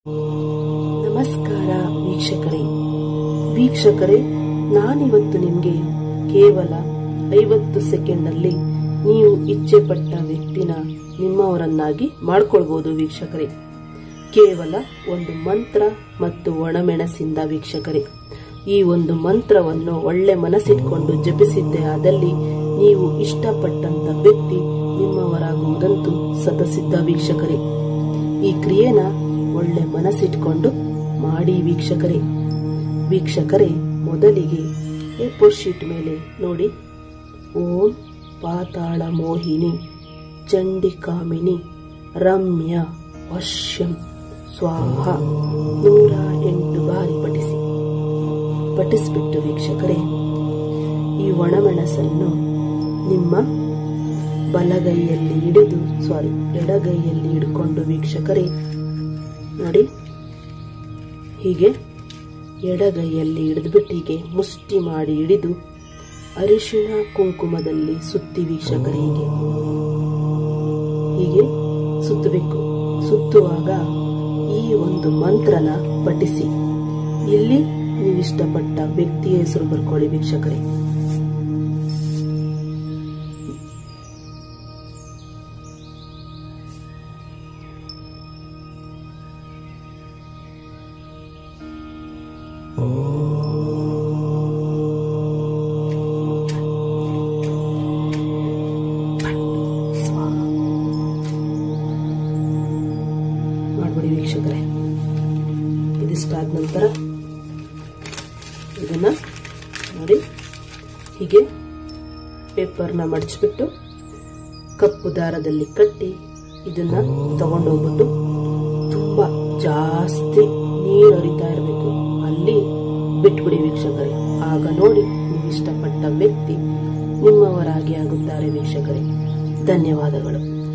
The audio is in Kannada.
ನಮಸ್ಕಾರ ವೀಕ್ಷಕರೇ ವೀಕ್ಷಕರೇ ನಾನಿವತ್ತು ನಿಮಗೆ ಕೇವಲ ಐವತ್ತು ಸೆಕೆಂಡ್ನಲ್ಲಿ ನೀವು ಇಚ್ಛೆ ಪಟ್ಟ ವ್ಯಕ್ತಿನ ನಿಮ್ಮವರನ್ನಾಗಿ ಮಾಡ್ಕೊಳ್ಬಹುದು ವೀಕ್ಷಕರೇ ಕೇವಲ ಒಂದು ಮಂತ್ರ ಮತ್ತು ಒಣಮೆಣಸಿಂದ ವೀಕ್ಷಕರೇ ಈ ಒಂದು ಮಂತ್ರವನ್ನು ಒಳ್ಳೆ ಮನಸ್ಸಿಟ್ಕೊಂಡು ಜಪಿಸಿದ್ದೇ ಆದಲ್ಲಿ ನೀವು ಇಷ್ಟಪಟ್ಟಂತ ವ್ಯಕ್ತಿ ನಿಮ್ಮವರಾಗುವುದಂತೂ ಸತಸಿದ್ಧ ವೀಕ್ಷಕರೇ ಈ ಕ್ರಿಯೆನ ಒಳ್ಳೆ ಮನಸ್ಸಿಟ್ಕೊಂಡು ಮಾಡಿ ವೀಕ್ಷಕರೇ ವೀಕ್ಷಕರೇ ಮೊದಲಿಗೆ ಎ ಫೋರ್ ಶೀಟ್ ಮೇಲೆ ನೋಡಿ ಓಂ ಪಾತಾಳ ಮೋಹಿನಿ ಚಂಡಿಕಾಮಿನಿ ರಮ್ಯ ವಶ್ಯಂ ಸ್ವಾಹ ನೂರ ಎಂಟು ಬಾರಿ ಪಠಿಸಿ ಪಠಿಸಿಬಿಟ್ಟು ವೀಕ್ಷಕರೇ ಈ ಒಣಮೆಣಸನ್ನು ನಿಮ್ಮ ಬಲಗೈಯಲ್ಲಿ ಹಿಡಿದು ಸಾರಿ ಎಡಗೈಯಲ್ಲಿ ಹಿಡ್ಕೊಂಡು ವೀಕ್ಷಕರೇ ನೋಡಿ ಹೀಗೆ ಎಡಗೈಯಲ್ಲಿ ಹಿಡಿದ್ಬಿಟ್ಟು ಹೀಗೆ ಮುಷ್ಟಿ ಮಾಡಿ ಹಿಡಿದು ಅರಿಶಿಣ ಕುಂಕುಮದಲ್ಲಿ ಸುತ್ತಿ ವೀಕ್ಷಕರೇ ಹೀಗೆ ಹೀಗೆ ಸುತ್ತಬೇಕು ಸುತ್ತುವಾಗ ಈ ಒಂದು ಮಂತ್ರನ ಪಠಿಸಿ ಇಲ್ಲಿ ನೀವು ಇಷ್ಟಪಟ್ಟ ವ್ಯಕ್ತಿಯ ಹೆಸರು ಬರ್ಕೊಳ್ಳಿ ವೀಕ್ಷಕರೇ ಮಾಡ್ಬಿಡಿ ವೀಕ್ಷಕರೇ ಇದಿಷ್ಟಾದ ನಂತರ ಇದನ್ನ ನೋಡಿ ಹೀಗೆ ಪೇಪರ್ನ ಮಡಚಿಬಿಟ್ಟು ಕಪ್ಪು ದಾರದಲ್ಲಿ ಕಟ್ಟಿ ಇದನ್ನ ತಗೊಂಡೋಗ್ಬಿಟ್ಟು ತುಂಬಾ ಜಾಸ್ತಿ ನೀರು ಹರಿತಾ ಇರಬೇಕು ಅಲ್ಲಿ ಬಿಟ್ಬಿಡಿ ವೀಕ್ಷಕರೇ ಆಗ ನೋಡಿ ನೀವು ಇಷ್ಟಪಟ್ಟ ವ್ಯಕ್ತಿ ನಿಮ್ಮವರಾಗಿ ಆಗುತ್ತಾರೆ ವೀಕ್ಷಕರೇ ಧನ್ಯವಾದಗಳು